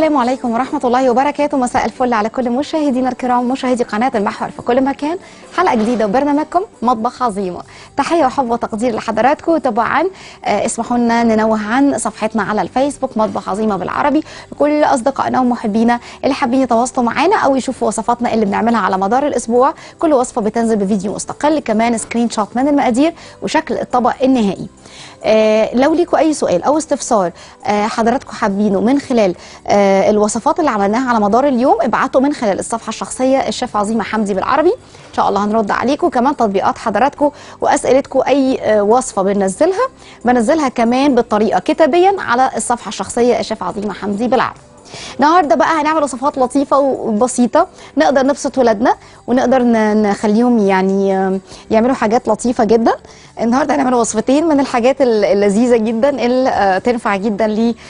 السلام عليكم ورحمة الله وبركاته مساء الفل على كل مشاهدينا الكرام مشاهدي قناة المحور في كل مكان حلقة جديدة وبرنامجكم مطبخ عظيمة تحية وحب وتقدير لحضراتكم طبعا آه، اسمحوا لنا ننوه عن صفحتنا على الفيسبوك مطبخ عظيمة بالعربي لكل أصدقائنا ومحبينا اللي حابين يتواصلوا معانا أو يشوفوا وصفاتنا اللي بنعملها على مدار الأسبوع كل وصفة بتنزل بفيديو مستقل كمان سكرين شوت من المقادير وشكل الطبق النهائي آه، لو ليكوا اي سؤال او استفسار آه، حضراتكم حابينه من خلال آه، الوصفات اللي عملناها على مدار اليوم ابعتوا من خلال الصفحه الشخصيه الشيف عظيمه حمدي بالعربي ان شاء الله هنرد عليكم كمان تطبيقات حضراتكم واسئلتكم اي آه، وصفه بننزلها بنزلها كمان بالطريقه كتابيا على الصفحه الشخصيه الشيف عظيمه حمدي بالعربي النهارده بقى هنعمل وصفات لطيفه وبسيطه نقدر نبسط ولادنا ونقدر ن- نخليهم يعني آم، يعملوا حاجات لطيفه جدا النهارده هنعمل وصفتين من الحاجات ال- اللذيذه جدا اللي آه، تنفع جدا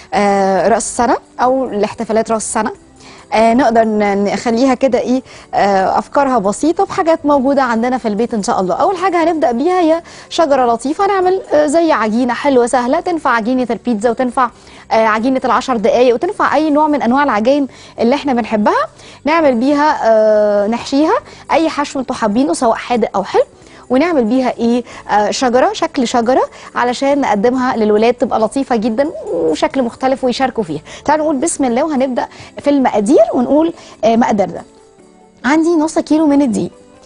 لراس السنه او لاحتفالات راس السنه آه نقدر ن- نخليها كده ايه آه افكارها بسيطه بحاجات موجوده عندنا في البيت ان شاء الله اول حاجه هنبدا بيها هي شجره لطيفه نعمل آه زي عجينه حلوه سهله تنفع عجينه البيتزا وتنفع آه عجينه العشر دقايق وتنفع اي نوع من انواع العجائن اللي احنا بنحبها نعمل بيها آه نحشيها اي حشو انتوا حابينه سواء حادق او حلو ونعمل بيها ايه آه شجره شكل شجره علشان نقدمها للولاد تبقى لطيفه جدا وشكل مختلف ويشاركوا فيها تعالوا نقول بسم الله وهنبدا في المقادير ونقول آه مقدارنا عندي نص كيلو من الدقيق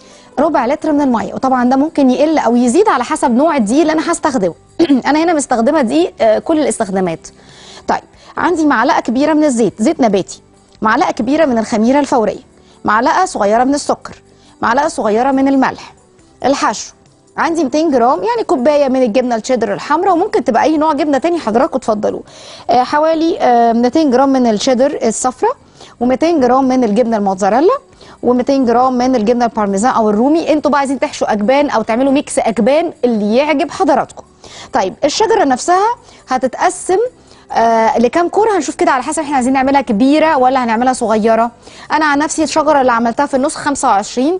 ربع لتر من الميه وطبعا ده ممكن يقل او يزيد على حسب نوع الدقيق اللي انا هستخدمه انا هنا مستخدمه دقيق آه كل الاستخدامات طيب عندي معلقه كبيره من الزيت زيت نباتي معلقه كبيره من الخميره الفوريه معلقه صغيره من السكر معلقه صغيره من الملح الحشو عندي 200 جرام يعني كوبايه من الجبنه الشيدر الحمراء وممكن تبقى اي نوع جبنه تاني حضراتكم تفضلوا آه حوالي آه 200 جرام من الشيدر الصفراء و200 جرام من الجبنه الموتزاريلا و200 جرام من الجبنه البارميزان او الرومي انتوا بقى عايزين تحشوا اجبان او تعملوا ميكس اجبان اللي يعجب حضراتكم طيب الشجره نفسها هتتقسم آه لكام كوره هنشوف كده على حسب احنا عايزين نعملها كبيره ولا هنعملها صغيره انا عن نفسي الشجره اللي عملتها في النص 25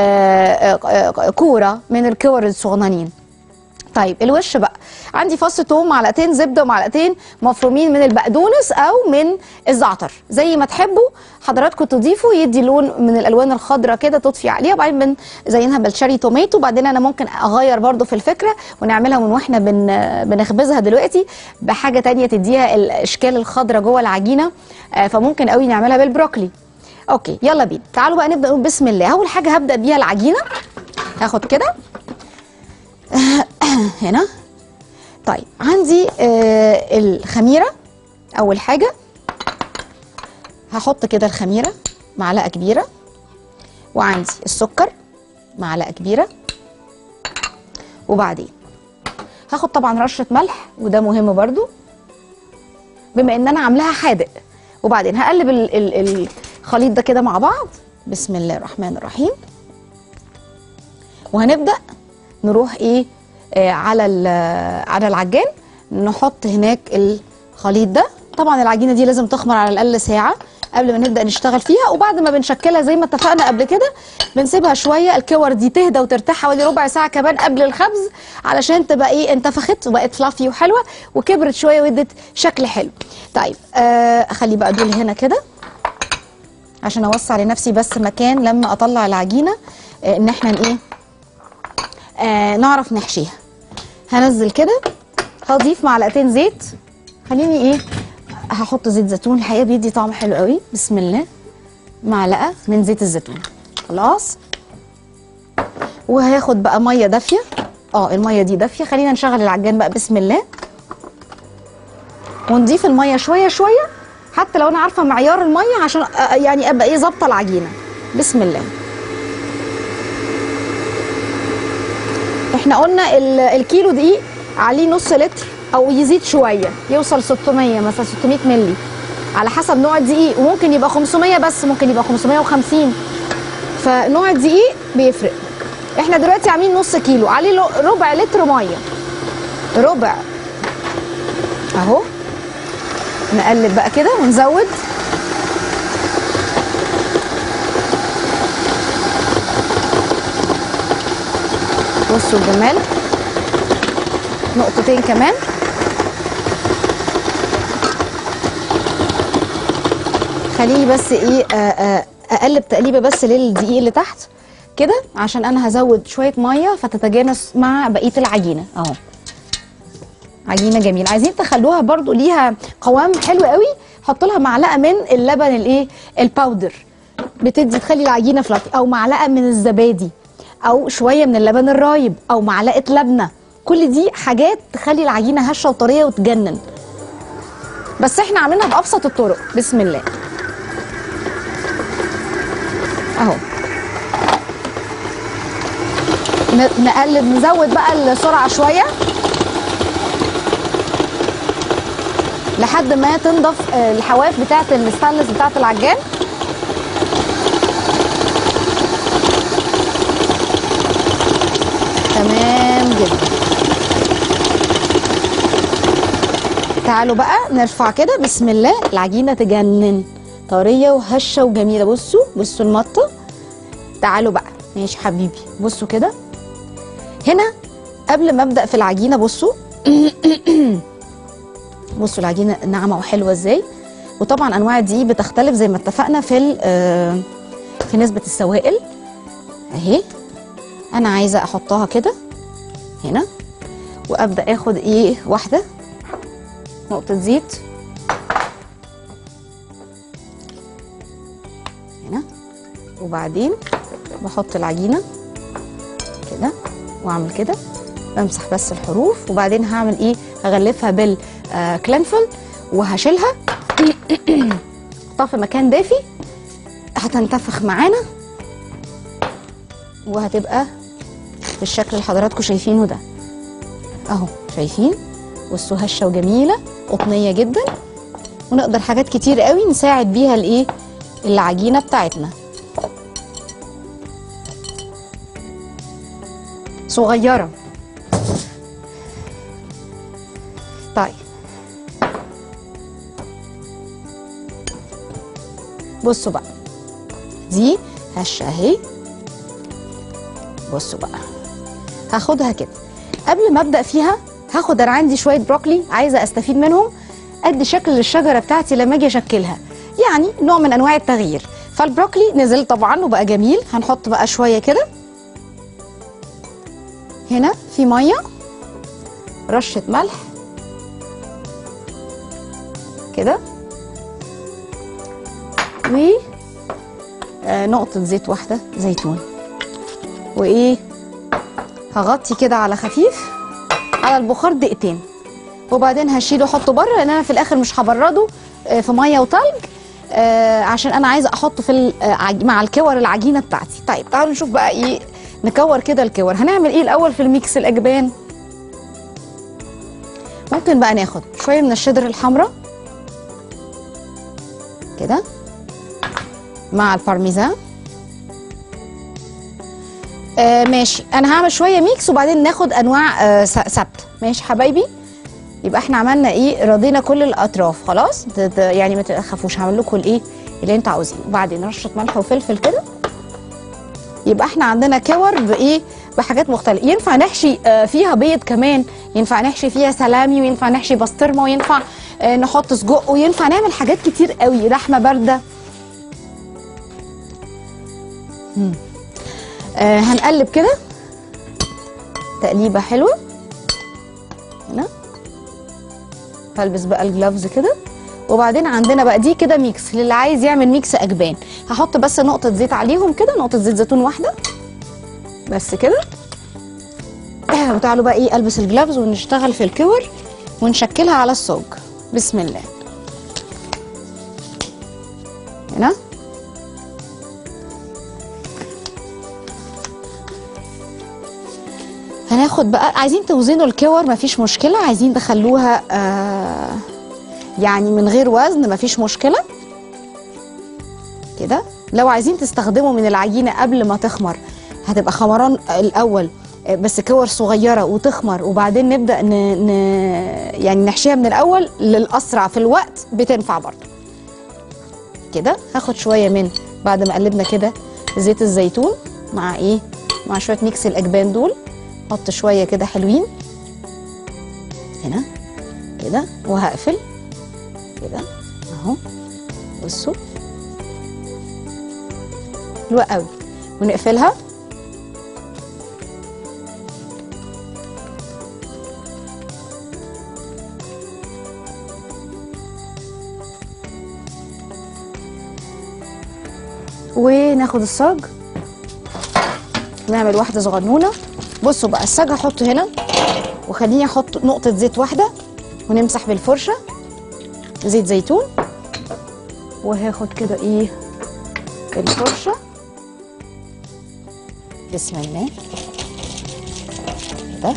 آه آه آه كوره من الكور الصغننين طيب الوش بقى عندي فص توم معلقتين زبده ومعلقتين مفرومين من البقدونس او من الزعتر زي ما تحبوا حضراتكم تضيفوا يدي لون من الالوان الخضراء كده تطفي عليها وبعدين بنزينها بالشاري توميتو وبعدين انا ممكن اغير برضو في الفكره ونعملها من واحنا بن بنخبزها دلوقتي بحاجه تانية تديها الاشكال الخضراء جوه العجينه آه، فممكن قوي نعملها بالبروكلي اوكي يلا بينا تعالوا بقى نبدا نقول بسم الله اول حاجه هبدا بيها العجينه هاخد كده هنا طيب عندي آه الخميره اول حاجه هحط كده الخميره معلقه كبيره وعندي السكر معلقه كبيره وبعدين هاخد طبعا رشه ملح وده مهم برضو بما ان انا عاملاها حادق وبعدين هقلب ال- ال- الخليط ده كده مع بعض بسم الله الرحمن الرحيم وهنبدا نروح ايه آه على ال- على العجان نحط هناك الخليط ده طبعا العجينه دي لازم تخمر على الاقل ساعه قبل ما نبدا نشتغل فيها وبعد ما بنشكلها زي ما اتفقنا قبل كده بنسيبها شويه الكور دي تهدى وترتاح حوالي ربع ساعه كمان قبل الخبز علشان تبقى ايه انتفخت وبقت فلافي وحلوه وكبرت شويه وادت شكل حلو طيب آه اخلي بقى دول هنا كده عشان اوسع لنفسي بس مكان لما اطلع العجينه آه ان احنا ايه آه نعرف نحشيها هنزل كده هضيف معلقتين زيت خليني ايه هحط زيت زيتون الحقيقه بيدي طعم حلو قوي بسم الله معلقه من زيت الزيتون خلاص وهاخد بقى ميه دافيه اه الميه دي دافيه خلينا نشغل العجان بقى بسم الله ونضيف الميه شويه شويه حتى لو انا عارفه معيار الميه عشان أ- يعني ابقى ايه ظابطه العجينه بسم الله احنا قلنا ال- الكيلو دقيق عليه نص لتر او يزيد شويه يوصل 600 مثلا 600 مللي على حسب نوع الدقيق وممكن يبقى 500 بس ممكن يبقى 550 فنوع الدقيق بيفرق احنا دلوقتي عاملين نص كيلو عليه لو- ربع لتر ميه ربع اهو نقلب بقى كده ونزود بصوا الجمال نقطتين كمان خليني بس ايه آه، آه، اقلب تقليبه بس للدقيق اللي تحت كده عشان انا هزود شويه ميه فتتجانس مع بقيه العجينه اهو عجينه جميله عايزين تخلوها برضو ليها قوام حلو قوي حط لها معلقه من اللبن الايه الباودر بتدي تخلي العجينه فلافي او معلقه من الزبادي او شويه من اللبن الرايب او معلقه لبنه كل دي حاجات تخلي العجينه هشه وطريه وتجنن بس احنا عاملينها بابسط الطرق بسم الله اهو ن- نقلب نزود بقى السرعه شويه لحد ما تنضف آه، الحواف بتاعه الستانلس بتاعه العجان تمام جدا تعالوا بقى نرفع كده بسم الله العجينه تجنن طريه وهشه وجميله بصوا بصوا المطه تعالوا بقى ماشي حبيبي بصوا كده هنا قبل ما ابدا في العجينه بصوا بصوا العجينه ناعمه وحلوه ازاي وطبعا انواع الدقيق بتختلف زي ما اتفقنا في ال- آه، في نسبه السوائل اهي انا عايزه احطها كده هنا وابدا اخد ايه واحده نقطه زيت هنا وبعدين بحط العجينه كده واعمل كده بمسح بس الحروف وبعدين هعمل ايه هغلفها بالكلانفل وهشيلها احطها في مكان دافي هتنتفخ معانا وهتبقى بالشكل اللي حضراتكم شايفينه ده اهو شايفين بصوا هشه وجميله قطنيه جدا ونقدر حاجات كتير قوي نساعد بيها الايه العجينه بتاعتنا صغيره طيب بصوا بقى دي هشه اهي بصوا بقى هاخدها كده قبل ما ابدا فيها هاخد انا عندي شويه بروكلي عايزه استفيد منهم ادي شكل للشجره بتاعتي لما اجي اشكلها يعني نوع من انواع التغيير فالبروكلي نزل طبعا وبقى جميل هنحط بقى شويه كده هنا في ميه رشه ملح كده و آه، نقطه زيت واحده زيتون وايه هغطي كده على خفيف على البخار دقيقتين وبعدين هشيله احطه بره لان انا في الاخر مش هبرده آه، في ميه وتلج آه، عشان انا عايزه احطه في ال- آه، عج- مع الكور العجينه بتاعتي طيب تعالوا نشوف بقى ايه نكور كده الكور هنعمل ايه الاول في الميكس الاجبان ممكن بقى ناخد شويه من الشدر الحمراء كده مع البارميزان آه ماشي انا هعمل شويه ميكس وبعدين ناخد انواع آه س- ثابته ماشي حبايبي يبقى احنا عملنا ايه رضينا كل الاطراف خلاص ت- ت- يعني ما تخافوش هعمل لكم الايه اللي انتوا عاوزينه وبعدين رشه ملح وفلفل كده يبقى احنا عندنا كور بايه بحاجات مختلفه ينفع نحشي آه، فيها بيض كمان ينفع نحشي فيها سلامي وينفع نحشي بسطرمه وينفع آه، نحط سجق وينفع نعمل حاجات كتير قوي لحمه بارده مم. آه هنقلب كده تقليبه حلوه هنا هلبس بقى الجلافز كده وبعدين عندنا بقى دي كده ميكس للي عايز يعمل ميكس اجبان هحط بس نقطه زيت عليهم كده نقطه زيت زيتون واحده بس كده وتعالوا بقى ايه البس الجلافز ونشتغل في الكور ونشكلها على الصاج بسم الله هنا هناخد بقى عايزين توزنوا الكور مفيش مشكله عايزين تخلوها آه يعني من غير وزن مفيش مشكله كده لو عايزين تستخدموا من العجينه قبل ما تخمر هتبقى خمران الاول آه، بس كور صغيره وتخمر وبعدين نبدا ن... ن... يعني نحشيها من الاول للاسرع في الوقت بتنفع برضه كده هاخد شويه من بعد ما قلبنا كده زيت الزيتون مع ايه مع شويه ميكس الاجبان دول احط شويه كده حلوين هنا كده وهقفل كده اهو بصوا حلوه قوي ونقفلها وناخد الصاج نعمل واحده صغنونه بصوا بقى الصاج هحطه هنا وخليني احط نقطه زيت واحده ونمسح بالفرشه زيت زيتون وهاخد كده ايه الفرشه بسم الله كده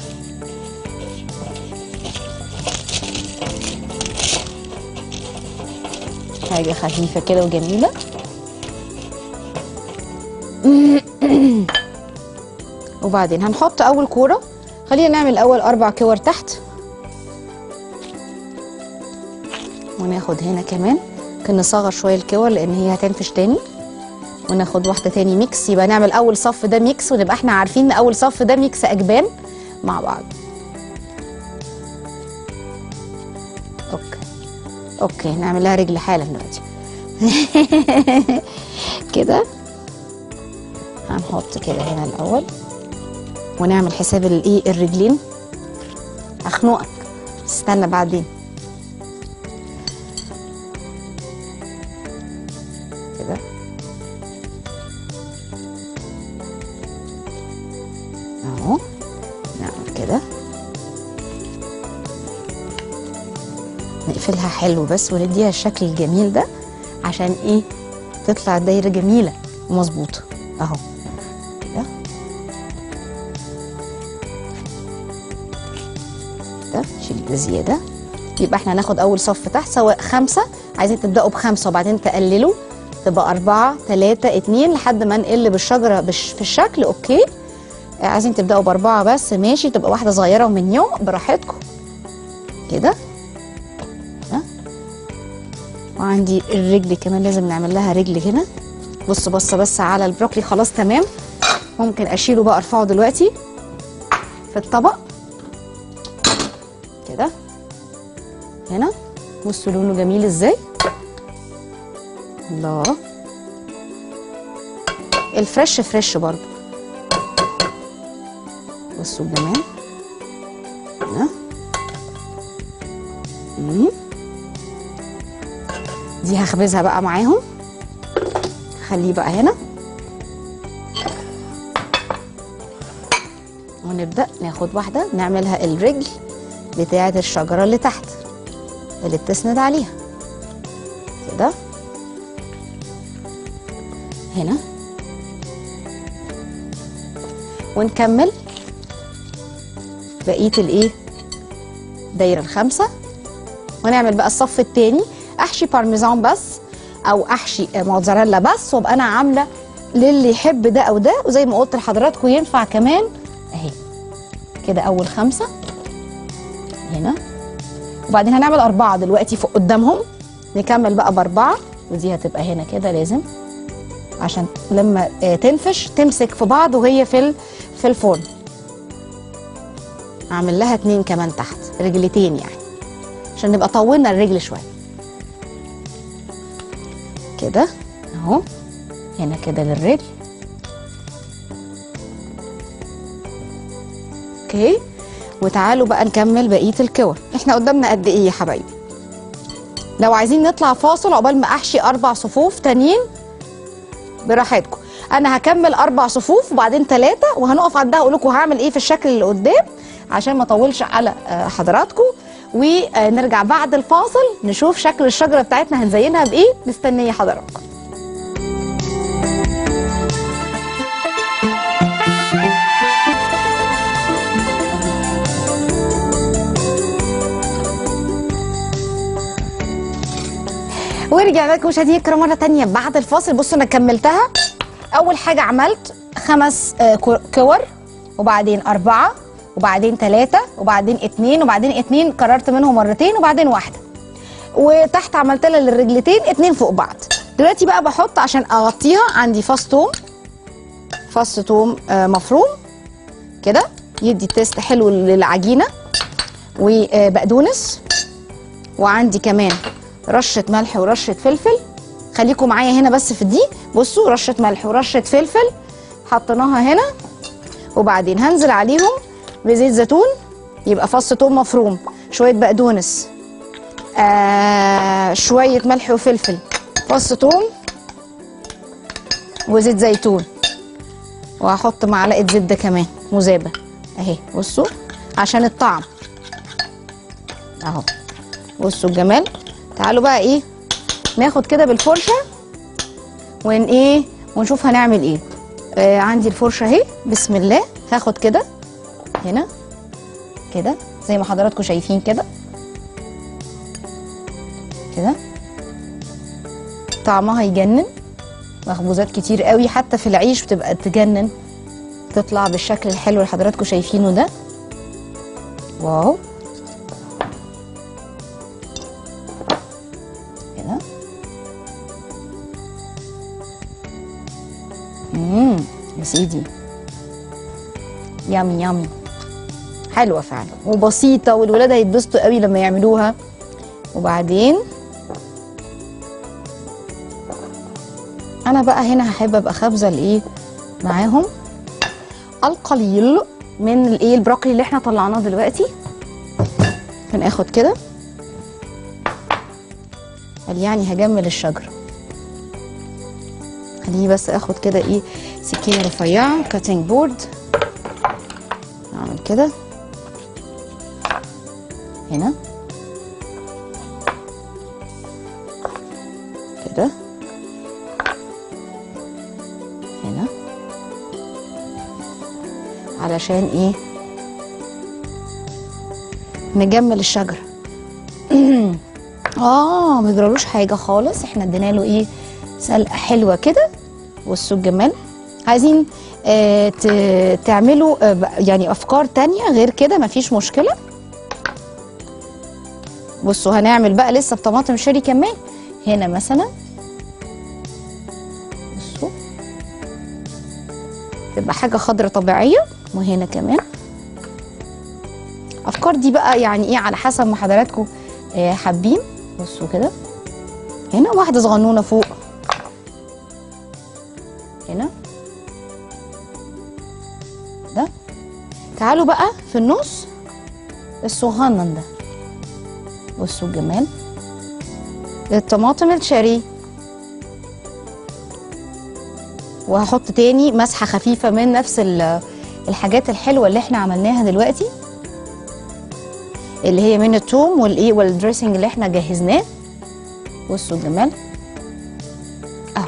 حاجه خفيفه كده وجميله وبعدين هنحط اول كوره خلينا نعمل اول اربع كور تحت وناخد هنا كمان ممكن نصغر شويه الكور لان هي هتنفش تاني وناخد واحده تاني ميكس يبقى نعمل اول صف ده ميكس ونبقى احنا عارفين ان اول صف ده ميكس اجبان مع بعض اوكي اوكي نعمل لها رجل حالا دلوقتي كده هنحط كده هنا الاول ونعمل حساب الايه الرجلين اخنقك استنى بعدين كده اهو نعمل كده نقفلها حلو بس ونديها الشكل الجميل ده عشان ايه تطلع دايره جميله ومظبوطه اهو كده ده شيل ده زياده يبقى احنا هناخد اول صف تحت سواء خمسه عايزين تبداوا بخمسه وبعدين تقللوا تبقى أربعة تلاتة اتنين لحد ما نقل بالشجرة بش في الشكل أوكي آه، عايزين تبدأوا بأربعة بس ماشي تبقى واحدة صغيرة ومن يوم براحتكم كده ها وعندي الرجل كمان لازم نعمل لها رجل هنا بص بص بس على البروكلي خلاص تمام ممكن أشيله بقى أرفعه دلوقتي في الطبق كده هنا بصوا لونه جميل ازاي الله الفريش فريش برضو بصوا الجمال هنا مم. دي هخبزها بقى معاهم خليه بقى هنا ونبدأ ناخد واحدة نعملها الرجل بتاعة الشجرة اللي تحت اللي بتسند عليها كده هنا ونكمل بقيه الايه دايره الخمسه ونعمل بقى الصف التاني احشي بارميزان بس او احشي موتزاريلا بس وابقى انا عامله للي يحب ده او ده وزي ما قلت لحضراتكم ينفع كمان اهي كده اول خمسه هنا وبعدين هنعمل اربعه دلوقتي فوق قدامهم نكمل بقى باربعه ودي هتبقى هنا كده لازم عشان لما آه، تنفش تمسك في بعض وهي في ال- في الفرن اعمل لها اتنين كمان تحت رجلتين يعني عشان نبقى طولنا الرجل شويه كده اهو هنا كده للرجل اوكي وتعالوا بقى نكمل بقيه الكور احنا قدامنا قد ايه يا حبايبي لو عايزين نطلع فاصل عقبال ما احشي اربع صفوف تانيين براحتكم انا هكمل اربع صفوف وبعدين ثلاثه وهنقف عندها اقول لكم هعمل ايه في الشكل اللي قدام عشان ما اطولش على آه، حضراتكم ونرجع بعد الفاصل نشوف شكل الشجره بتاعتنا هنزينها بايه مستنيه حضراتكم ورجعنا لكم مشاهدينا الكرام مره تانية بعد الفاصل بصوا انا كملتها اول حاجه عملت خمس آه، كو- كور وبعدين اربعه وبعدين ثلاثه وبعدين اتنين وبعدين اتنين كررت منهم مرتين وبعدين واحده وتحت عملت لها للرجلتين اتنين فوق بعض دلوقتي بقى بحط عشان اغطيها عندي فص توم فص توم آه، مفروم كده يدي تيست حلو للعجينه وبقدونس وعندي كمان رشه ملح ورشه فلفل خليكم معايا هنا بس في دي بصوا رشه ملح ورشه فلفل حطيناها هنا وبعدين هنزل عليهم بزيت زيتون يبقى فص توم مفروم شويه بقدونس آه شويه ملح وفلفل فص توم وزيت زيتون وهحط معلقه زبده كمان مذابه اهي بصوا عشان الطعم اهو بصوا الجمال تعالوا بقى ايه ناخد كده بالفرشه ون ايه ونشوف هنعمل ايه آه عندي الفرشه اهي بسم الله هاخد كده هنا كده زي ما حضراتكم شايفين كده كده طعمها يجنن مخبوزات كتير قوي حتى في العيش بتبقى تجنن تطلع بالشكل الحلو اللي حضراتكم شايفينه ده واو كده امم يا سيدي يامي يامي حلوه فعلا وبسيطه والولاد هيتبسطوا قوي لما يعملوها وبعدين انا بقى هنا هحب ابقى خابزه الايه معاهم القليل من الايه البروكلي اللي احنا طلعناه دلوقتي هناخد كده قال يعني هجمل الشجره خليني بس اخد كده ايه سكينه رفيعه كاتنج بورد اعمل كده هنا كده هنا علشان ايه نجمل الشجره اه ما يجرالوش حاجه خالص احنا ادينا له ايه سلقه حلوه كده بصوا الجمال عايزين آه ت- تعملوا آه ب- يعني افكار تانية غير كده مفيش مشكله بصوا هنعمل بقى لسه بطماطم شيري كمان هنا مثلا بصوا تبقى حاجه خضرة طبيعيه وهنا كمان افكار دي بقى يعني ايه على حسب ما حضراتكم آه، حابين بصوا كده هنا واحده صغنونه فوق هنا ده تعالوا بقى في النص الصغنن ده بصوا الجمال الطماطم الشاري وهحط تاني مسحه خفيفه من نفس ال- الحاجات الحلوه اللي احنا عملناها دلوقتي اللي هي من التوم والايه والدريسنج اللي احنا جهزناه بصوا الجمال اهو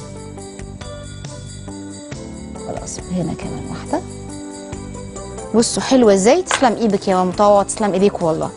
خلاص هنا كمان واحده بصوا حلوه ازاي تسلم ايدك يا ماما طاوع تسلم ايديك والله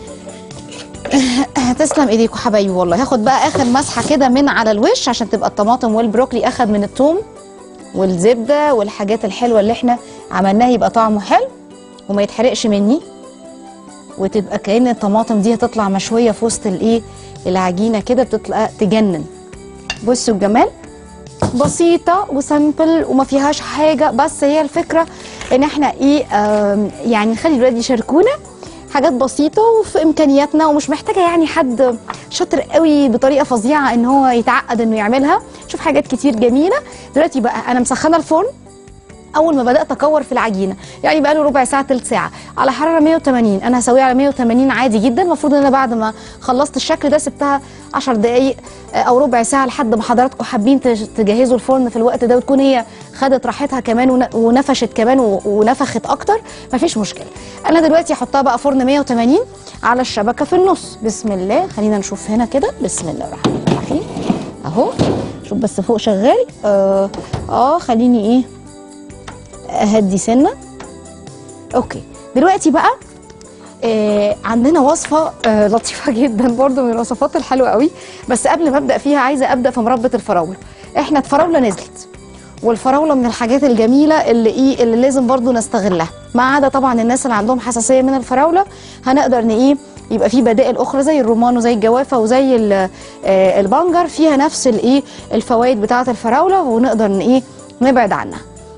تسلم ايديكوا حبايبي والله هاخد بقى اخر مسحه كده من على الوش عشان تبقى الطماطم والبروكلي اخد من الثوم والزبده والحاجات الحلوه اللي احنا عملناها يبقى طعمه حلو وما يتحرقش مني وتبقى كأن الطماطم دي هتطلع مشويه في وسط الايه العجينه كده بتطلع تجنن بصوا الجمال بسيطه وسمبل وما فيهاش حاجه بس هي الفكره ان احنا ايه آم، يعني نخلي الولاد يشاركونا حاجات بسيطه وفي امكانياتنا ومش محتاجه يعني حد شاطر قوي بطريقه فظيعه ان هو يتعقد انه يعملها شوف حاجات كتير جميله دلوقتي بقى انا مسخنه الفرن اول ما بدات اكور في العجينه يعني بقى له ربع ساعه ثلث ساعه على حراره 180 انا هسويها على 180 عادي جدا المفروض ان انا بعد ما خلصت الشكل ده سبتها 10 دقائق آه، او ربع ساعه لحد ما حضراتكم حابين تج- تجهزوا الفرن في الوقت ده وتكون هي خدت راحتها كمان ون- ونفشت كمان و- ونفخت اكتر مفيش مشكله انا دلوقتي هحطها بقى فرن 180 على الشبكه في النص بسم الله خلينا نشوف هنا كده بسم الله الرحمن الرحيم اهو شوف بس فوق شغال اه, آه خليني ايه اهدي سنه اوكي دلوقتي بقى آه عندنا وصفه آه لطيفه جدا برضو من الوصفات الحلوه قوي بس قبل ما ابدا فيها عايزه ابدا في مربى الفراوله احنا الفراوله نزلت والفراوله من الحاجات الجميله اللي ايه اللي لازم برضو نستغلها ما عدا طبعا الناس اللي عندهم حساسيه من الفراوله هنقدر ان ايه يبقى في بدائل اخرى زي الرمان وزي الجوافه وزي ال- آه، البنجر فيها نفس الايه الفوائد بتاعه الفراوله ونقدر ان ايه نبعد عنها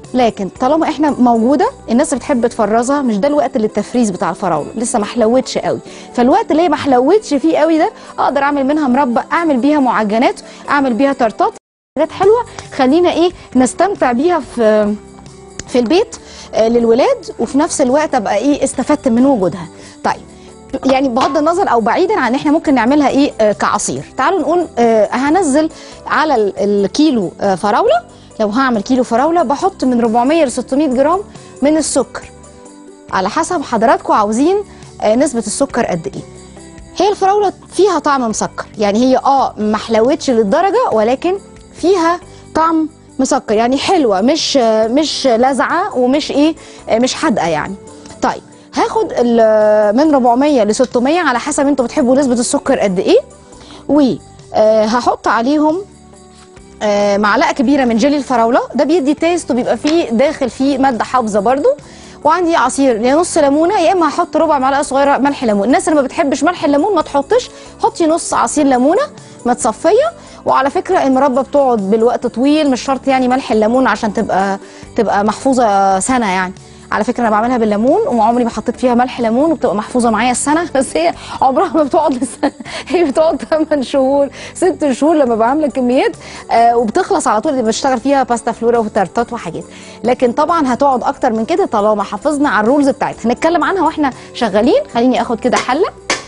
لكن طالما احنا موجوده الناس بتحب تفرزها مش ده الوقت للتفريز بتاع الفراوله لسه ما حلوتش قوي فالوقت اللي هي ما حلوتش فيه قوي ده اقدر اعمل منها مربى اعمل بيها معجنات اعمل بيها تارتات حاجات حلوه خلينا ايه نستمتع بيها في في البيت آه، للولاد وفي نفس الوقت ابقى ايه استفدت من وجودها طيب يعني بغض النظر او بعيدا عن احنا ممكن نعملها ايه آه كعصير تعالوا نقول آه هنزل على ال- الكيلو آه فراوله لو هعمل كيلو فراوله بحط من 400 ل 600 جرام من السكر على حسب حضراتكم عاوزين آه نسبه السكر قد ايه هي الفراوله فيها طعم مسكر يعني هي اه ما حلوتش للدرجه ولكن فيها طعم مسكر يعني حلوه مش آه، مش لاذعه ومش ايه آه، مش حادقه يعني طيب هاخد ال- من 400 ل 600 على حسب انتوا بتحبوا نسبه السكر قد ايه وهحط عليهم آه، معلقه كبيره من جيلي الفراوله ده بيدي تيست وبيبقى فيه داخل فيه ماده حافظه برضو وعندي عصير يا نص ليمونه يا اما هحط ربع معلقه صغيره ملح ليمون الناس اللي ما بتحبش ملح الليمون ما تحطش حطي نص عصير ليمونه متصفيه وعلى فكره المربى بتقعد بالوقت طويل مش شرط يعني ملح الليمون عشان تبقى تبقى محفوظه سنه يعني على فكره انا بعملها بالليمون وعمري ما حطيت فيها ملح ليمون وبتبقى محفوظه معايا السنه بس هي عمرها ما بتقعد السنه هي بتقعد 8 شهور 6 شهور لما بعمل كميات آه وبتخلص على طول اللي بشتغل فيها باستا فلورا وتارتات وحاجات لكن طبعا هتقعد اكتر من كده طالما حافظنا على الرولز بتاعتها هنتكلم عنها واحنا شغالين خليني اخد كده حله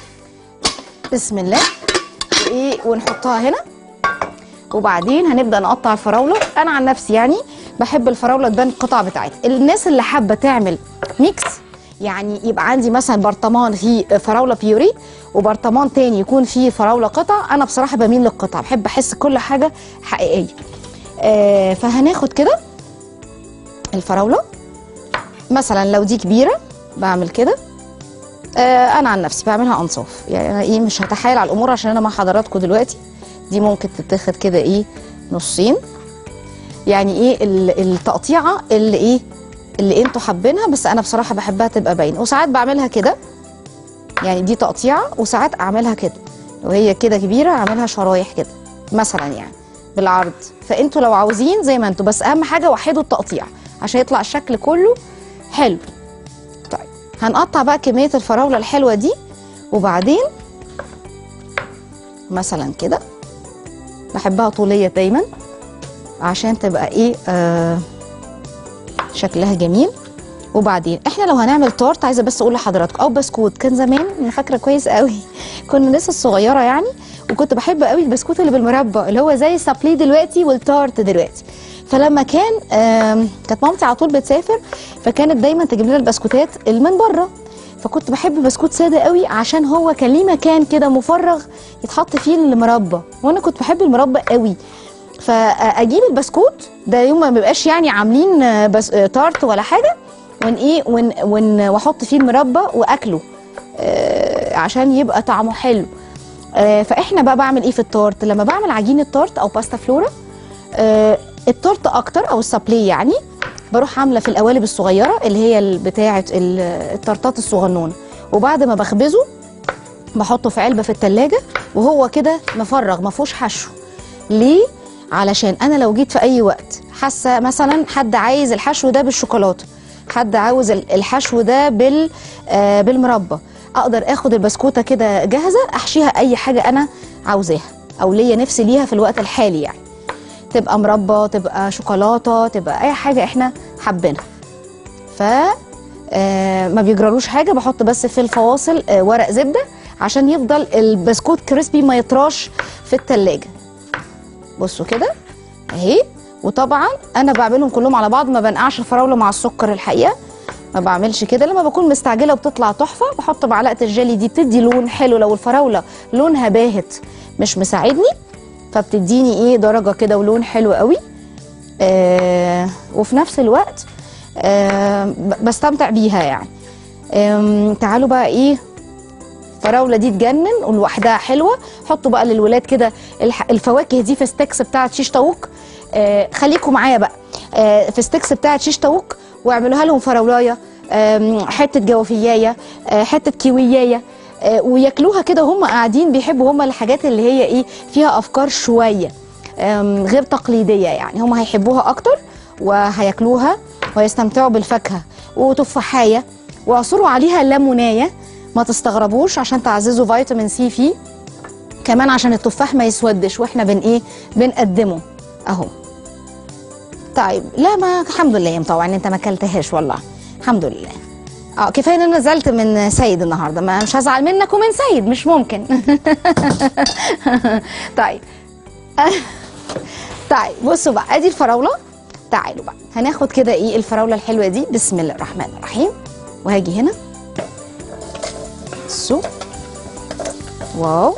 بسم الله وايه ونحطها هنا وبعدين هنبدا نقطع الفراوله انا عن نفسي يعني بحب الفراوله تبان القطع بتاعتها الناس اللي حابه تعمل ميكس يعني يبقى عندي مثلا برطمان فيه فراوله بيوري وبرطمان تاني يكون فيه فراوله قطع انا بصراحه بميل للقطع بحب احس كل حاجه حقيقيه آه فهناخد كده الفراوله مثلا لو دي كبيره بعمل كده آه انا عن نفسي بعملها انصاف يعني انا ايه مش هتحايل على الامور عشان انا مع حضراتكم دلوقتي دي ممكن تتاخد كده ايه نصين يعني ايه ال- التقطيعه اللي ايه اللي انتوا حابينها بس انا بصراحه بحبها تبقى باينه وساعات بعملها كده يعني دي تقطيعه وساعات اعملها كده لو هي كده كبيره اعملها شرايح كده مثلا يعني بالعرض فانتوا لو عاوزين زي ما انتوا بس اهم حاجه وحدوا التقطيع عشان يطلع الشكل كله حلو طيب هنقطع بقى كميه الفراوله الحلوه دي وبعدين مثلا كده بحبها طوليه دايما عشان تبقى ايه آه شكلها جميل وبعدين احنا لو هنعمل تورت عايزه بس اقول لحضراتكم او بسكوت كان زمان انا فاكره كويس قوي كنا لسه صغيره يعني وكنت بحب قوي البسكوت اللي بالمربى اللي هو زي السابلي دلوقتي والتارت دلوقتي فلما كان آم، كانت مامتي على طول بتسافر فكانت دايما تجيب لنا البسكوتات اللي من بره فكنت بحب بسكوت ساده قوي عشان هو كان ليه مكان كده مفرغ يتحط فيه المربى وانا كنت بحب المربى قوي فاجيب البسكوت ده يوم ما بيبقاش يعني عاملين آه، بس آه، تارت ولا حاجه ون ايه ون ون واحط فيه المربى واكله آه، عشان يبقى طعمه حلو آه، فاحنا بقى بعمل ايه في التورت لما بعمل عجينه تورت او باستا فلورا آه، التورت اكتر او السابلي يعني بروح عامله في القوالب الصغيره اللي هي ال- بتاعه ال- التارتات الصغنونه وبعد ما بخبزه بحطه في علبه في التلاجة وهو كده مفرغ ما فيهوش حشو ليه علشان انا لو جيت في اي وقت حاسه مثلا حد عايز الحشو ده بالشوكولاته حد عاوز ال- الحشو ده بال آه بالمربى اقدر اخد البسكوته كده جاهزه احشيها اي حاجه انا عاوزاها او ليا نفسي ليها في الوقت الحالي يعني تبقى مربى تبقى شوكولاته تبقى اي حاجه احنا حابينها ف آه، ما بيجرالوش حاجه بحط بس في الفواصل آه، ورق زبده عشان يفضل البسكوت كريسبي ما يطراش في التلاجة بصوا كده اهي وطبعا انا بعملهم كلهم على بعض ما بنقعش الفراوله مع السكر الحقيقه ما بعملش كده لما بكون مستعجله وبتطلع تحفه بحط معلقه الجيلي دي بتدي لون حلو لو الفراوله لونها باهت مش مساعدني فبتديني ايه درجه كده ولون حلو قوي آه وفي نفس الوقت آه ب- بستمتع بيها يعني آم، تعالوا بقى ايه الفراوله دي تجنن ولوحدها حلوه حطوا بقى للولاد كده الح- الفواكه دي في ستيكس بتاعه شيش طاووق آه خليكم معايا بقى آه في ستيكس بتاعه شيش طاووق واعملوها لهم فراولايه آم، حته جوافيايه آه حته كيويايه آه وياكلوها كده هم قاعدين بيحبوا هم الحاجات اللي هي ايه فيها افكار شويه آم، غير تقليديه يعني هم هيحبوها اكتر وهياكلوها ويستمتعوا بالفاكهه وتفاحيه واعصروا عليها ليمونايه ما تستغربوش عشان تعززوا فيتامين سي فيه كمان عشان التفاح ما يسودش واحنا بن ايه بنقدمه اهو طيب لا ما الحمد لله يا مطوع ان انت ما اكلتهاش والله الحمد لله اه كفايه ان انا نزلت من سيد النهارده ما مش هزعل منك ومن سيد مش ممكن طيب طيب بصوا بقى ادي الفراوله تعالوا بقى هناخد كده ايه الفراوله الحلوه دي بسم الله الرحمن الرحيم وهاجي هنا بصوا واو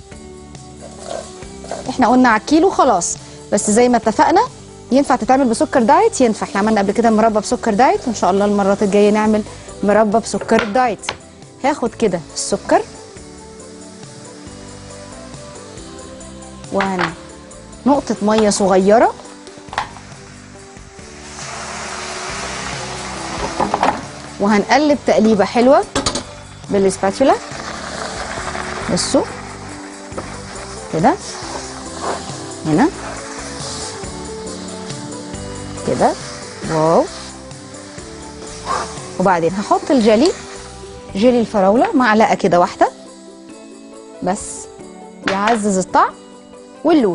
احنا قلنا على الكيلو خلاص بس زي ما اتفقنا ينفع تتعمل بسكر دايت ينفع احنا عملنا قبل كده مربى بسكر دايت وان شاء الله المرات الجايه نعمل مربى بسكر الدايت هاخد كده السكر وهن نقطة مية صغيرة وهنقلب تقليبة حلوة بالسباتولا بصوا كده هنا كده واو وبعدين هحط الجلي جيلي الفراولة معلقة كده واحدة بس يعزز الطعم واللون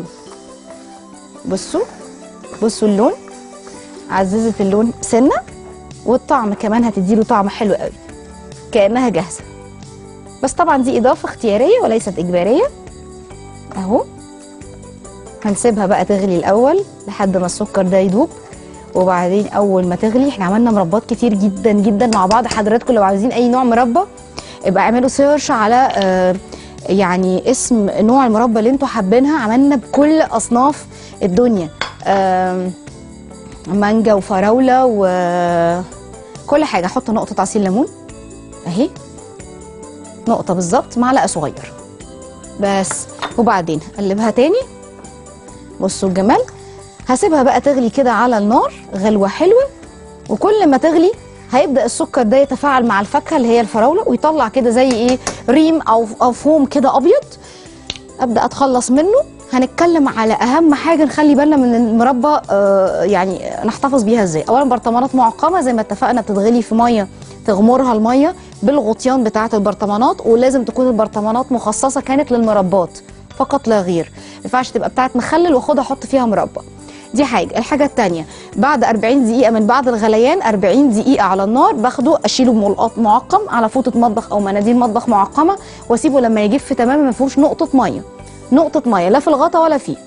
بصوا بصوا اللون عززت اللون سنة والطعم كمان هتديله طعم حلو قوي كأنها جاهزة بس طبعا دي إضافة اختيارية وليست إجبارية أهو هنسيبها بقى تغلي الأول لحد ما السكر ده يدوب وبعدين أول ما تغلي احنا عملنا مربات كتير جدا جدا مع بعض حضراتكم لو عايزين أي نوع مربى ابقى اعملوا سيرش على آه يعني اسم نوع المربى اللي انتوا حابينها عملنا بكل أصناف الدنيا آه مانجا وفراولة وكل حاجة احط نقطة عصير ليمون اهي نقطة بالظبط معلقة صغيرة بس وبعدين اقلبها تاني بصوا الجمال هسيبها بقى تغلي كده على النار غلوة حلوة وكل ما تغلي هيبدأ السكر ده يتفاعل مع الفاكهة اللي هي الفراولة ويطلع كده زي ايه ريم او او فوم كده ابيض ابدأ اتخلص منه هنتكلم على اهم حاجه نخلي بالنا من المربى آه يعني نحتفظ بيها ازاي اولا برطمانات معقمه زي ما اتفقنا بتتغلي في ميه تغمرها الميه بالغطيان بتاعه البرطمانات ولازم تكون البرطمانات مخصصه كانت للمربات فقط لا غير ما ينفعش تبقى بتاعه مخلل واخدها احط فيها مربى دي حاجه الحاجه الثانيه بعد 40 دقيقه من بعد الغليان 40 دقيقه على النار باخده اشيله بملقاط معقم على فوطه مطبخ او مناديل مطبخ معقمه واسيبه لما يجف تماما ما فيهوش نقطه ميه نقطة مية لا في الغطا ولا فيه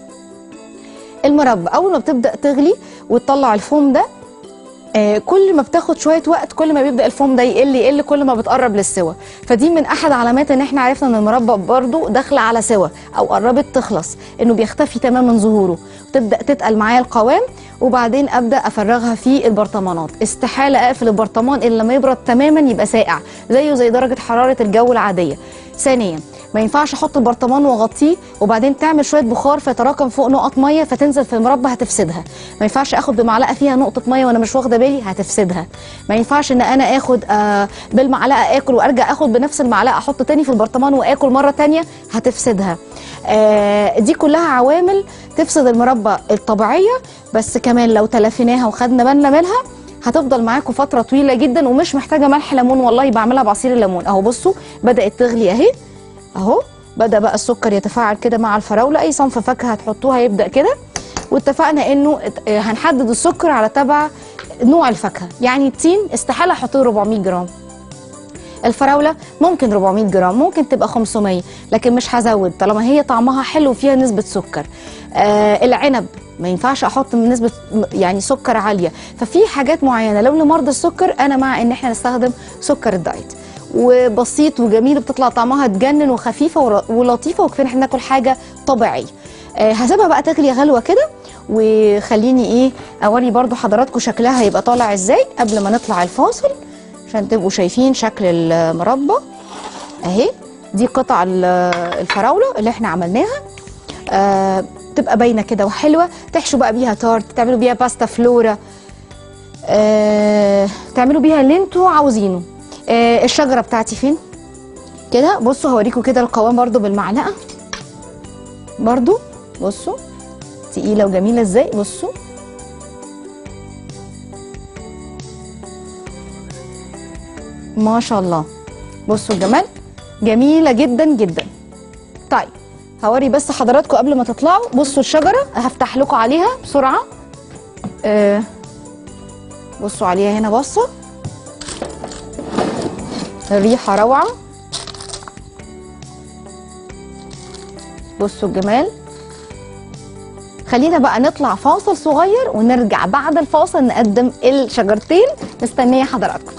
المربى أول ما بتبدأ تغلي وتطلع الفوم ده آه كل ما بتاخد شوية وقت كل ما بيبدأ الفوم ده يقل يقل كل ما بتقرب للسوى فدي من أحد علامات إن إحنا عرفنا إن المربى برضو داخلة على سوى أو قربت تخلص إنه بيختفي تماما ظهوره وتبدأ تتقل معايا القوام وبعدين ابدا افرغها في البرطمانات استحاله اقفل البرطمان الا لما يبرد تماما يبقى ساقع زيه زي درجه حراره الجو العاديه ثانيا ما ينفعش احط البرطمان واغطيه وبعدين تعمل شويه بخار فيتراكم فوق نقط ميه فتنزل في المربى هتفسدها ما ينفعش اخد بمعلقه فيها نقطه ميه وانا مش واخده بالي هتفسدها ما ينفعش ان انا اخد آه بالمعلقه اكل وارجع اخد بنفس المعلقه احط تاني في البرطمان واكل مره تانية هتفسدها آه دي كلها عوامل تفسد المربى الطبيعيه بس كمان لو تلافيناها وخدنا بالنا منها هتفضل معاكم فتره طويله جدا ومش محتاجه ملح ليمون والله بعملها بعصير الليمون اهو بصوا بدات تغلي اهي اهو بدا بقى السكر يتفاعل كده مع الفراوله اي صنف فاكهه هتحطوها يبدا كده واتفقنا انه هنحدد السكر على تبع نوع الفاكهه يعني التين استحاله احط له 400 جرام الفراوله ممكن 400 جرام ممكن تبقى 500 لكن مش هزود طالما هي طعمها حلو وفيها نسبه سكر آه العنب ما ينفعش احط من نسبه يعني سكر عاليه ففي حاجات معينه لو لمرضى السكر انا مع ان احنا نستخدم سكر الدايت وبسيط وجميل بتطلع طعمها تجنن وخفيفه ولطيفه وكفايه احنا ناكل حاجه طبيعيه آه هسيبها بقى تغلي غلوه كده وخليني ايه اوري برضو حضراتكم شكلها هيبقى طالع ازاي قبل ما نطلع الفاصل عشان تبقوا شايفين شكل المربى اهي دي قطع الفراوله اللي احنا عملناها آه تبقى باينه كده وحلوه تحشوا بقى بيها تارت تعملوا بيها باستا فلورا آه تعملوا بيها اللي انتوا عاوزينه آه الشجره بتاعتي فين كده بصوا هوريكم كده القوام برضو بالمعلقه برضو بصوا تقيله وجميله ازاي بصوا ما شاء الله بصوا الجمال جميله جدا جدا طيب هوري بس حضراتكم قبل ما تطلعوا بصوا الشجره هفتح لكم عليها بسرعه آه بصوا عليها هنا بصه الريحه روعه بصوا الجمال خلينا بقى نطلع فاصل صغير ونرجع بعد الفاصل نقدم الشجرتين مستنيه حضراتكم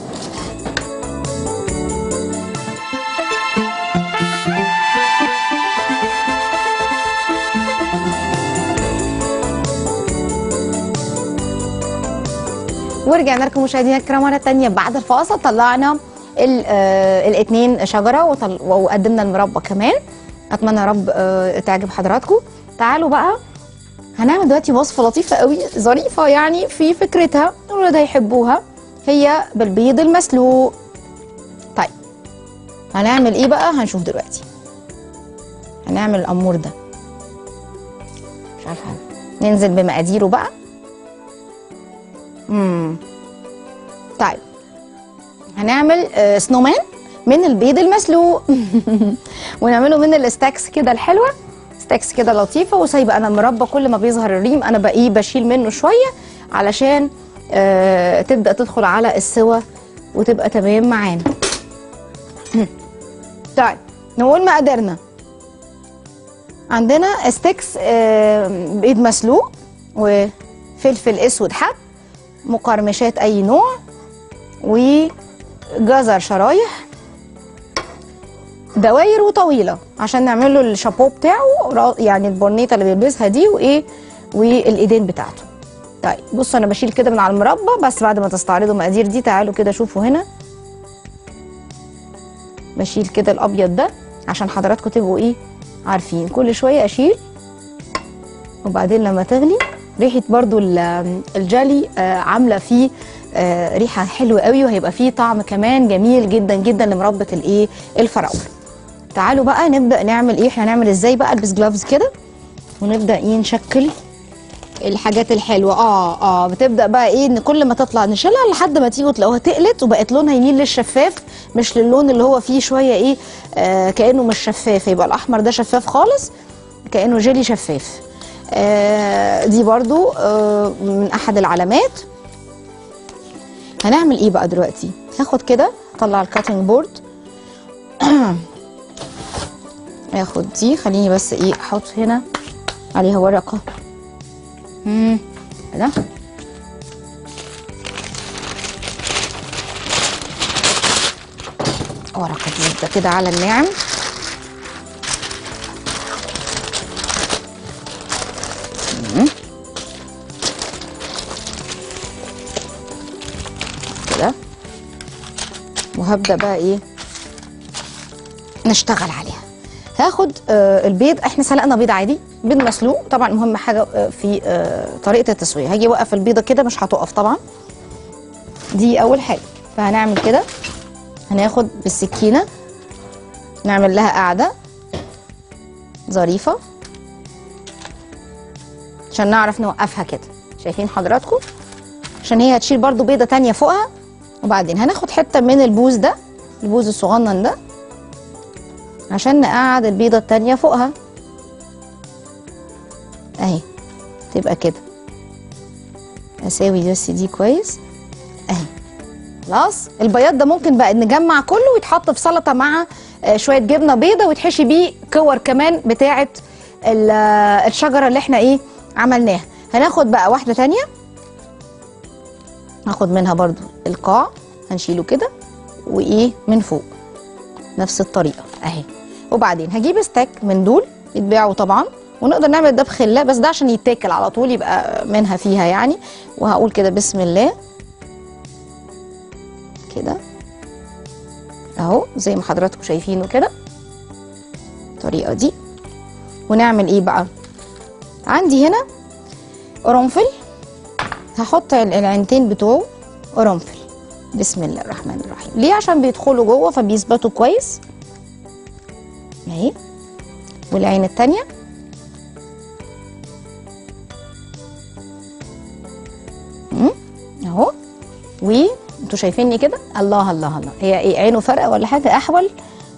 ورجعنا لكم مشاهدينا الكرام مره تانية بعد الفاصل طلعنا ال- آه، الاثنين شجره وطل- وقدمنا المربى كمان اتمنى يا رب آه، تعجب حضراتكم تعالوا بقى هنعمل دلوقتي وصفه لطيفه قوي ظريفه يعني في فكرتها الولاد هيحبوها هي بالبيض المسلوق طيب هنعمل ايه بقى هنشوف دلوقتي هنعمل الامور ده مش عارفه ننزل بمقاديره بقى امم طيب هنعمل آه، سنومان من البيض المسلوق ونعمله من الستاكس كده الحلوه ستاكس كده لطيفه وسايبه انا المربى كل ما بيظهر الريم انا بقيه بشيل منه شويه علشان آه تبدا تدخل على السوا وتبقى تمام معانا مم. طيب نقول مقاديرنا عندنا ستيكس آه بيض مسلوق وفلفل اسود حب مقرمشات اي نوع وجزر شرايح دواير وطويله عشان نعمل له الشابو بتاعه را- يعني البورنيطه اللي بيلبسها دي وايه والايدين بتاعته طيب بصوا انا بشيل كده من على المربى بس بعد ما تستعرضوا المقادير دي تعالوا كده شوفوا هنا بشيل كده الابيض ده عشان حضراتكم تبقوا ايه عارفين كل شويه اشيل وبعدين لما تغلي ريحه برضو ال- الجالي آه، عامله فيه آه، ريحه حلوه قوي وهيبقى فيه طعم كمان جميل جدا جدا لمربى الايه الفراوله تعالوا بقى نبدا نعمل ايه احنا هنعمل ازاي بقى البس جلافز كده ونبدا ايه نشكل الحاجات الحلوه اه اه بتبدا بقى ايه ان كل ما تطلع نشيلها لحد ما تيجوا تلاقوها تقلت وبقت لونها يميل للشفاف مش للون اللي هو فيه شويه ايه آه كانه مش شفاف يبقى الاحمر ده شفاف خالص كانه جيلي شفاف آه دي برضو آه من احد العلامات هنعمل ايه بقى دلوقتي هاخد كده اطلع الكاتنج بورد اخد دي خليني بس ايه احط هنا عليها ورقه امم كده ورقه زبده كده على الناعم مم. كده وهبدا بقى ايه نشتغل عليها هاخد آه البيض احنا سلقنا بيض عادي بيض مسلوق طبعا اهم حاجه آه في آه طريقه التسويه هاجي اوقف البيضه كده مش هتقف طبعا دي اول حاجه فهنعمل كده هناخد بالسكينه نعمل لها قاعده ظريفه عشان نعرف نوقفها كده شايفين حضراتكم عشان هي هتشيل برضو بيضه تانية فوقها وبعدين هناخد حته من البوز ده البوز الصغنن ده عشان نقعد البيضه التانية فوقها اهي تبقى كده اساوي بس دي كويس اهي خلاص البياض ده ممكن بقى نجمع كله ويتحط في سلطه مع آه، شويه جبنه بيضه ويتحشي بيه كور كمان بتاعه ال- آه، الشجره اللي احنا ايه عملناها هناخد بقى واحده تانية هاخد منها برضو القاع هنشيله كده وايه من فوق نفس الطريقه اهي وبعدين هجيب ستاك من دول يتباعوا طبعا ونقدر نعمل ده بخله بس ده عشان يتاكل على طول يبقى منها فيها يعني وهقول كده بسم الله كده اهو زي ما حضراتكم شايفينه كده الطريقه دي ونعمل ايه بقى عندي هنا قرنفل هحط ال- العينتين بتوعه قرنفل بسم الله الرحمن الرحيم ليه عشان بيدخلوا جوه فبيثبتوا كويس اهي والعين التانية مم، اهو وانتوا انتوا شايفيني كده الله الله الله هي ايه عينه فارقه ولا حاجه احول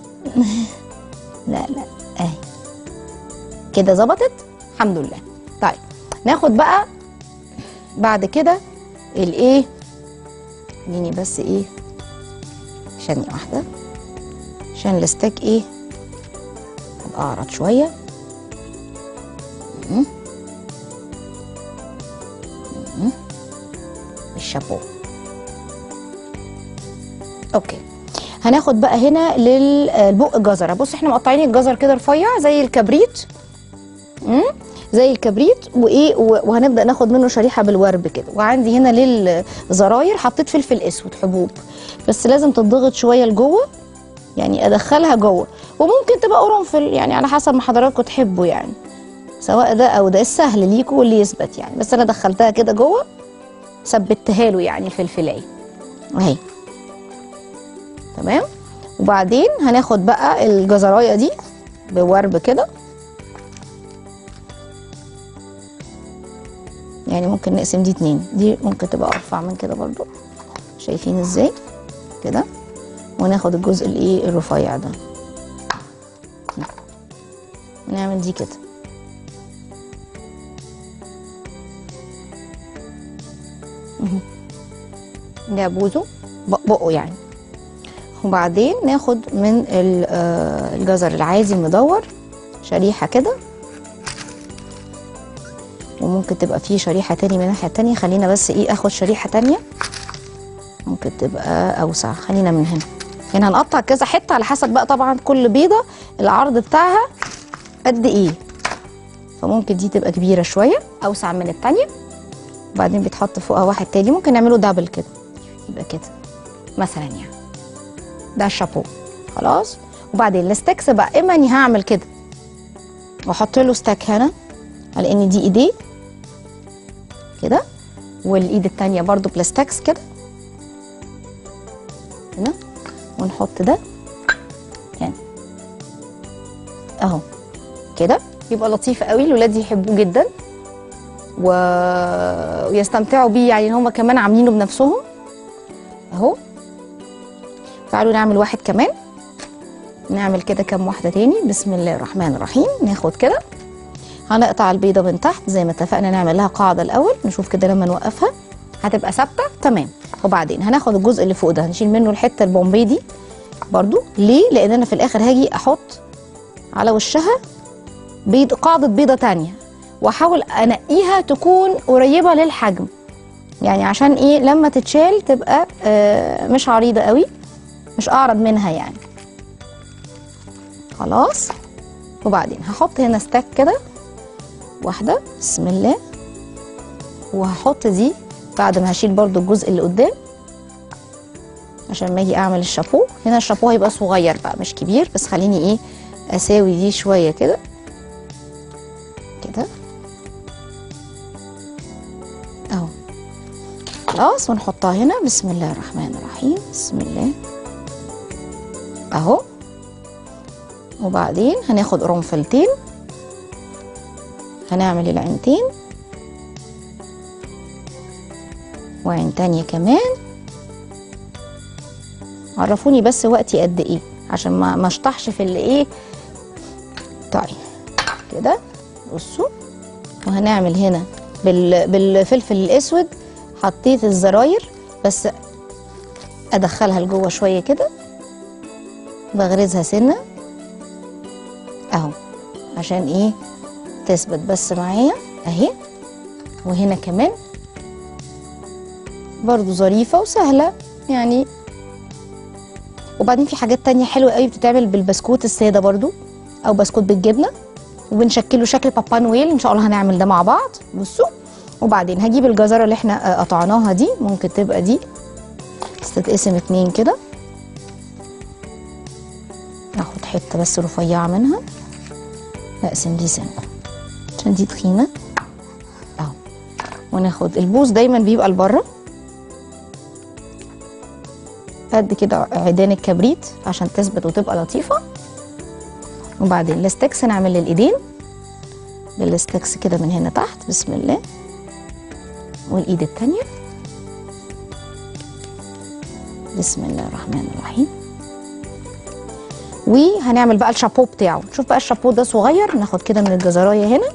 لا لا اهي كده ظبطت الحمد لله طيب ناخد بقى بعد كده الايه خليني بس ايه ثانيه واحده عشان الستيك ايه ابقى اعرض شويه مم. مم. الشابو اوكي هناخد بقى هنا للبق الجزره بص احنا مقطعين الجزر كده رفيع زي الكبريت مم. زي الكبريت وايه و- وهنبدا ناخد منه شريحه بالورب كده وعندي هنا للزراير حطيت فلفل اسود حبوب بس لازم تضغط شويه لجوه يعني ادخلها جوه وممكن تبقى قرنفل يعني على حسب ما حضراتكم تحبوا يعني سواء ده او ده السهل ليكوا واللي يثبت يعني بس انا دخلتها كده جوه ثبتها له يعني الفلفلايه اهي تمام وبعدين هناخد بقى الجزرايه دي بورب كده يعني ممكن نقسم دي اتنين دي ممكن تبقى ارفع من كده برضو شايفين ازاي كده وناخد الجزء الايه الرفيع ده نعمل دي كده مهم. ده بوزه بق- بقه يعني وبعدين ناخد من ال- آه، الجزر العادي المدور شريحة كده وممكن تبقى فيه شريحة تاني من الناحية التانية خلينا بس ايه اخد شريحة تانية ممكن تبقى اوسع خلينا من هنا هنا هنقطع كذا حتة على حسب بقى طبعا كل بيضة العرض بتاعها قد ايه فممكن دي تبقى كبيرة شوية اوسع من التانية وبعدين بيتحط فوقها واحد تاني ممكن نعمله دبل كده يبقى كده مثلا يعني ده الشابو خلاص وبعدين الستكس بقى اما اني هعمل كده واحط له ستاك هنا على ان دي ايديه كده والايد التانية برضو بلاستكس كده هنا ونحط ده يعني اهو كده يبقى لطيف قوي الولاد يحبوه جدا و... ويستمتعوا بيه يعني ان هم كمان عاملينه بنفسهم اهو تعالوا نعمل واحد كمان نعمل كده كام واحده تاني بسم الله الرحمن الرحيم ناخد كده هنقطع البيضه من تحت زي ما اتفقنا نعمل لها قاعده الاول نشوف كده لما نوقفها هتبقى ثابته تمام وبعدين هناخد الجزء اللي فوق ده هنشيل منه الحته البومبي دي برضو ليه لان انا في الاخر هاجي احط على وشها بيض قاعده بيضه تانية واحاول انقيها تكون قريبه للحجم يعني عشان ايه لما تتشال تبقى آه مش عريضه قوي مش اعرض منها يعني خلاص وبعدين هحط هنا ستاك كده واحده بسم الله وهحط دي بعد ما هشيل برضو الجزء اللي قدام عشان ما اجي اعمل الشابو هنا الشابو هيبقى صغير بقى مش كبير بس خليني ايه اساوي دي شويه كده كده اهو خلاص ونحطها هنا بسم الله الرحمن الرحيم بسم الله اهو وبعدين هناخد قرنفلتين هنعمل العينتين وعين تانية كمان عرفوني بس وقتي قد ايه عشان ما ما اشطحش في اللي ايه طيب كده بصوا وهنعمل هنا بال بالفلفل الاسود حطيت الزراير بس ادخلها لجوه شويه كده بغرزها سنه اهو عشان ايه تثبت بس معايا اهي وهنا كمان برضو ظريفة وسهلة يعني وبعدين في حاجات تانية حلوة قوي بتتعمل بالبسكوت السادة برضو او بسكوت بالجبنة وبنشكله شكل بابا نويل ان شاء الله هنعمل ده مع بعض بصوا وبعدين هجيب الجزرة اللي احنا آه، قطعناها دي ممكن تبقى دي بس تتقسم اتنين كده اخد حتة بس رفيعة منها اقسم دي سنة عشان دي تخينة اهو وناخد البوز دايما بيبقى لبره قد كده عيدان الكبريت عشان تثبت وتبقى لطيفة وبعدين الستكس نعمل للايدين بالستكس كده من هنا تحت بسم الله والايد التانية بسم الله الرحمن الرحيم وهنعمل بقى الشابو بتاعه شوف بقى الشابو ده صغير ناخد كده من الجزرايه هنا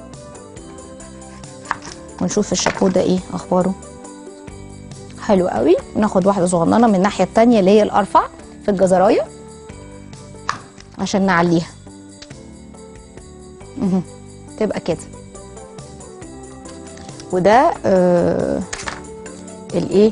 ونشوف الشابو ده ايه اخباره حلو قوي ناخد واحده صغننه من الناحيه التانية اللي هي الارفع في الجزرايه عشان نعليها مهم. تبقى كده وده آه الايه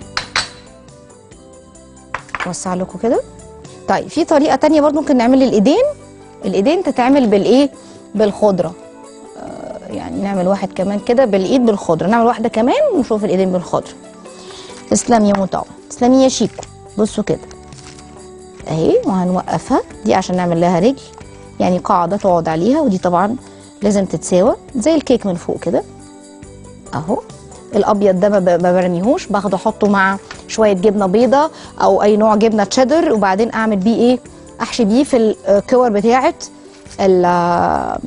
اوسع لكم كده طيب في طريقه تانية برضو ممكن نعمل الايدين الايدين تتعمل بالايه بالخضره آه يعني نعمل واحد كمان كده بالايد بالخضره نعمل واحده كمان ونشوف الايدين بالخضره تسلم يا مطاوع تسلمي يا شيكو بصوا كده اهي وهنوقفها دي عشان نعمل لها رجل يعني قاعده تقعد عليها ودي طبعا لازم تتساوى زي الكيك من فوق كده اهو الابيض ده ما ب- ما برميهوش باخده احطه مع شويه جبنه بيضه او اي نوع جبنه تشيدر وبعدين اعمل بيه ايه احشي بيه في الكور بتاعه ال-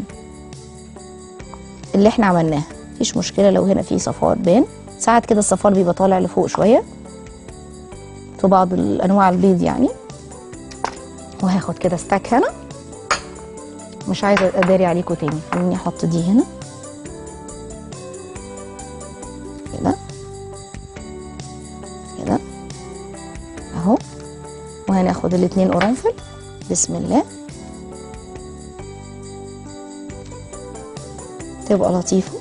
اللي احنا عملناها مفيش مشكله لو هنا في صفار بان ساعات كده الصفار بيبقى طالع لفوق شويه في بعض الانواع البيض يعني وهاخد كده ستاك هنا مش عايزه اداري عليكم تاني خليني احط دي هنا كده كده اهو وهناخد الاتنين قرنفل بسم الله تبقى لطيفة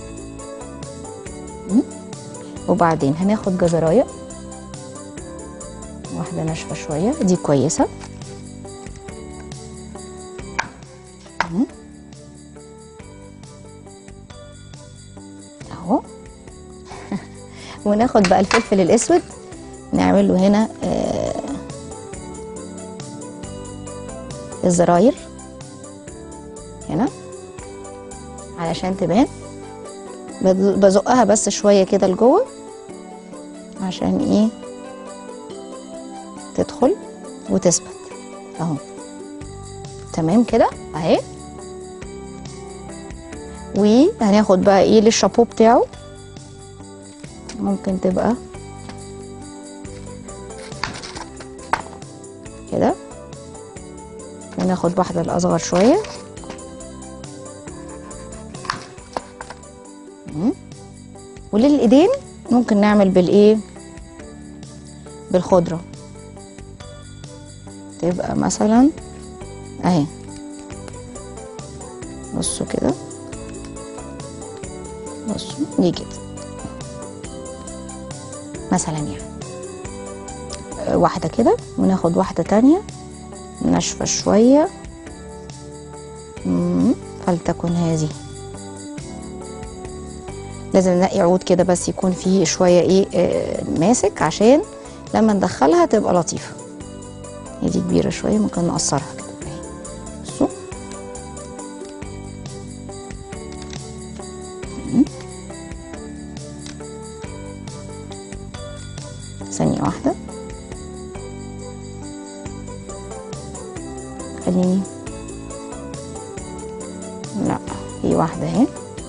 مم. وبعدين هناخد جزراية واحدة ناشفة شوية دي كويسة مم. اهو وناخد بقى الفلفل الاسود نعمل له هنا آه الزراير هنا علشان تبان بز- بزقها بس شويه كده لجوه عشان ايه تدخل وتثبت اهو تمام كده اهي وهناخد بقى ايه للشابو بتاعه ممكن تبقى كده وناخد واحدة الأصغر شوية مم. وللإيدين ممكن نعمل بالإيه بالخضرة تبقى مثلا أهي بصوا كده بصوا دي كده مثلا يعني آه، واحدة كده وناخد واحدة تانية ناشفة شوية مم، فلتكن هذه لازم نلاقي عود كده بس يكون فيه شوية ايه آه، ماسك عشان لما ندخلها تبقى لطيفة هي دي كبيرة شوية ممكن نقصرها كده اهي بصوا مم. ثانية واحدة خليني لا في واحدة اهي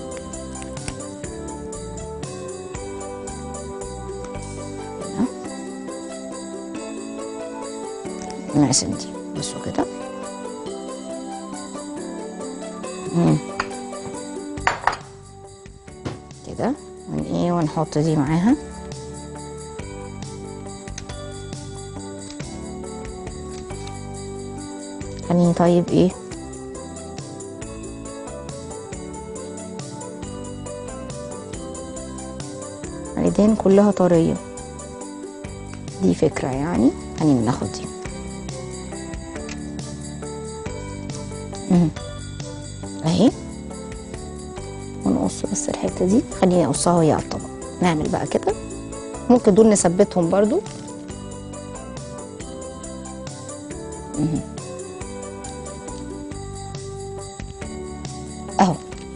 هنا. نقسم دي بصوا كده مم. كده ون ايه ونحط دي معاها خليني طيب ايه اليدين كلها طرية دي فكرة يعني خلينا ناخد دي مهم. اهي ونقص بس الحتة دي خليني اقصها وهي على الطبق نعمل بقى كده ممكن دول نثبتهم برضو مهم. اهو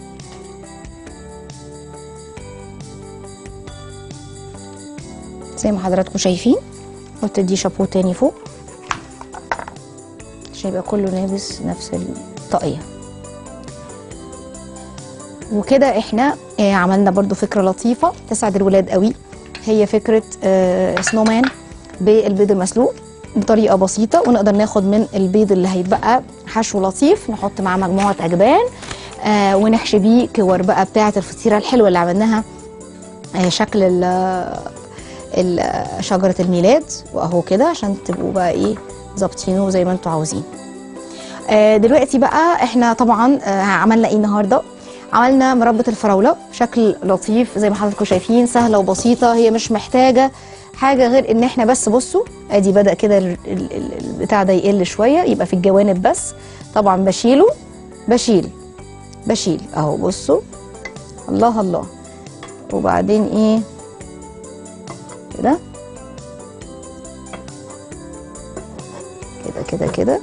زي ما حضراتكم شايفين قلت دي شابو تاني فوق عشان يبقى كله لابس نفس الطاقية وكده احنا آه، عملنا برضو فكرة لطيفة تسعد الولاد قوي هي فكرة آه، سنومان بالبيض المسلوق بطريقه بسيطه ونقدر ناخد من البيض اللي هيتبقى حشو لطيف نحط معاه مجموعه اجبان آه ونحشي بيه كور بقى بتاعه الفطيره الحلوه اللي عملناها آه شكل ال- ال- شجره الميلاد واهو كده عشان تبقوا بقى ايه ظابطينه زي ما انتوا عاوزين آه، دلوقتي بقى احنا طبعا آه، عملنا ايه النهارده عملنا مربى الفراوله بشكل لطيف زي ما حضراتكم شايفين سهله وبسيطه هي مش محتاجه حاجه غير ان احنا بس بصوا ادي بدا كده ال- ال- ال- البتاع ده يقل شويه يبقى في الجوانب بس طبعا بشيله بشيل بشيل اهو بصوا الله الله وبعدين ايه كده كده كده كده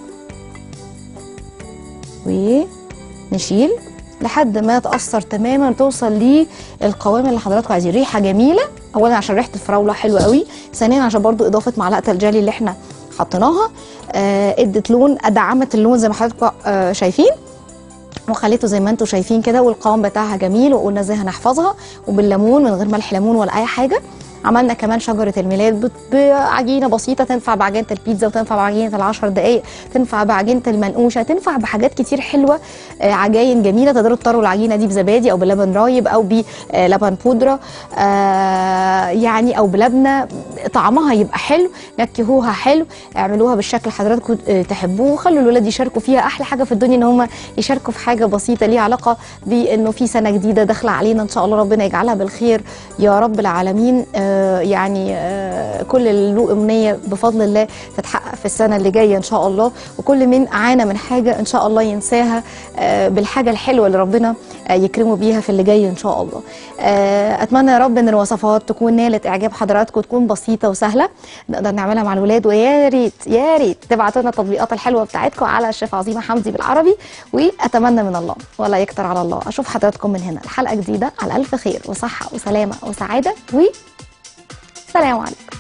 ونشيل لحد ما تأثر تماما توصل للقوام اللي حضراتكم عايزين ريحه جميله اولا عشان ريحه الفراوله حلوه قوي ثانيا عشان برضو اضافه معلقه الجلي اللي احنا حطيناها آه ادت لون ادعمت اللون زي ما حضراتكم آه شايفين وخليته زي ما انتم شايفين كده والقوام بتاعها جميل وقلنا ازاي هنحفظها وبالليمون من غير ملح ليمون ولا اي حاجه عملنا كمان شجره الميلاد بت- بعجينه بسيطه تنفع بعجينه البيتزا وتنفع بعجينه العشر دقائق تنفع بعجينه المنقوشه تنفع بحاجات كتير حلوه آه، عجاين جميله تقدروا تطروا العجينه دي بزبادي او بلبن رايب او بلبن بودره آه، يعني او بلبنه طعمها يبقى حلو نكهوها حلو اعملوها بالشكل اللي حضراتكم آه، تحبوه خلوا الولاد يشاركوا فيها احلى حاجه في الدنيا ان هم يشاركوا في حاجه بسيطه ليها علاقه بانه في سنه جديده داخله علينا ان شاء الله ربنا يجعلها بالخير يا رب العالمين آه، يعني آه، كل اللي له امنيه بفضل الله تتحقق في السنه اللي جايه ان شاء الله وكل من عانى من حاجه ان شاء الله ينساها آه، بالحاجه الحلوه اللي ربنا آه، يكرمه بيها في اللي جاي ان شاء الله آه، اتمنى يا رب ان الوصفات تكون نالت اعجاب حضراتكم وتكون بسيطه وسهله نقدر نعملها مع الولاد ويا ريت يا ريت تبعتوا لنا التطبيقات الحلوه بتاعتكم على الشيف عظيمه حمدي بالعربي واتمنى من الله ولا يكتر على الله اشوف حضراتكم من هنا الحلقه جديده على الف خير وصحه وسلامه وسعاده و سلام عليكم